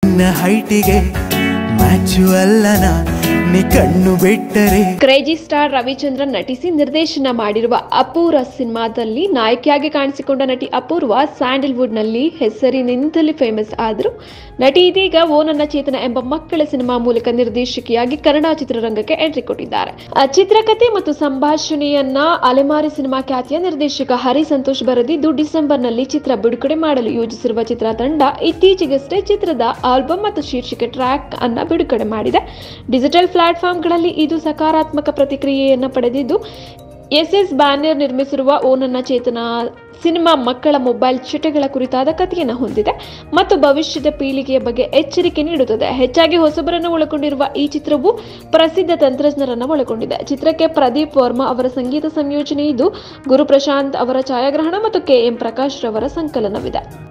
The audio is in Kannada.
ನಿನ್ನ ಹೈಟಿಗೆ ಮ್ಯಾಚು ಅಲ್ಲನ ನೀ ಕಣ್ಣು ಬಿಟ್ಟರೆ ಕ್ರೇಜಿ ಸ್ಟಾರ್ ರವಿಚಂದ್ರನ್ ನಟಿಸಿ ನಿರ್ದೇಶನ ಮಾಡಿರುವ ಅಪೂರ್ವ ಸಿನಿಮಾದಲ್ಲಿ ನಾಯಕಿಯಾಗಿ ಕಾಣಿಸಿಕೊಂಡ ನಟಿ ಅಪೂರ್ವ ಸ್ಯಾಂಡಲ್ವುಡ್ನಲ್ಲಿ ಹೆಸರಿನಿಂದಲೇ ಫೇಮಸ್ ಆದರು ನಟಿ ಇದೀಗ ಓ ನನ್ನ ಚೇತನ ಎಂಬ ಮಕ್ಕಳ ಸಿನಿಮಾ ಮೂಲಕ ನಿರ್ದೇಶಕಿಯಾಗಿ ಕನ್ನಡ ಚಿತ್ರರಂಗಕ್ಕೆ ಎಂಟ್ರಿ ಕೊಟ್ಟಿದ್ದಾರೆ ಆ ಚಿತ್ರಕಥೆ ಮತ್ತು ಸಂಭಾಷಣೆಯನ್ನ ಅಲೆಮಾರಿ ಸಿನಿಮಾ ಖ್ಯಾತಿಯ ನಿರ್ದೇಶಕ ಹರಿ ಸಂತೋಷ್ ಬರೆದಿದ್ದು ಡಿಸೆಂಬರ್ನಲ್ಲಿ ಚಿತ್ರ ಬಿಡುಗಡೆ ಮಾಡಲು ಯೋಜಿಸಿರುವ ಚಿತ್ರತಂಡ ಇತ್ತೀಚೆಗಷ್ಟೇ ಚಿತ್ರದ ಆಲ್ಬಮ್ ಮತ್ತು ಶೀರ್ಷಿಕೆ ಟ್ರ್ಯಾಕ್ ಅನ್ನ ಬಿಡುಗಡೆ ಮಾಡಿದೆ ಡಿಜಿಟಲ್ ಪ್ಲಾಟ್ಫಾರ್ಮ್ಗಳಲ್ಲಿ ಇದು ಸಕಾರಾತ್ಮಕ ಪ್ರತಿಕ್ರಿಯೆಯನ್ನು ಪಡೆದಿದ್ದು ಎಸ್ ಎಸ್ ಬ್ಯಾನರ್ ನಿರ್ಮಿಸಿರುವ ಓ ನನ್ನ ಚೇತನ ಸಿನಿಮಾ ಮಕ್ಕಳ ಮೊಬೈಲ್ ಚಟಗಳ ಕುರಿತಾದ ಕಥೆಯನ್ನು ಹೊಂದಿದೆ ಮತ್ತು ಭವಿಷ್ಯದ ಪೀಳಿಗೆಯ ಬಗ್ಗೆ ಎಚ್ಚರಿಕೆ ನೀಡುತ್ತದೆ ಹೆಚ್ಚಾಗಿ ಹೊಸಬರನ್ನು ಒಳಗೊಂಡಿರುವ ಈ ಚಿತ್ರವು ಪ್ರಸಿದ್ಧ ತಂತ್ರಜ್ಞರನ್ನು ಒಳಗೊಂಡಿದೆ ಚಿತ್ರಕ್ಕೆ ಪ್ರದೀಪ್ ವರ್ಮಾ ಅವರ ಸಂಗೀತ ಸಂಯೋಜನೆ ಇದ್ದು ಗುರು ಪ್ರಶಾಂತ್ ಅವರ ಛಾಯಾಗ್ರಹಣ ಮತ್ತು ಕೆ ಎಂ ಪ್ರಕಾಶ್ ರವರ ಸಂಕಲನವಿದೆ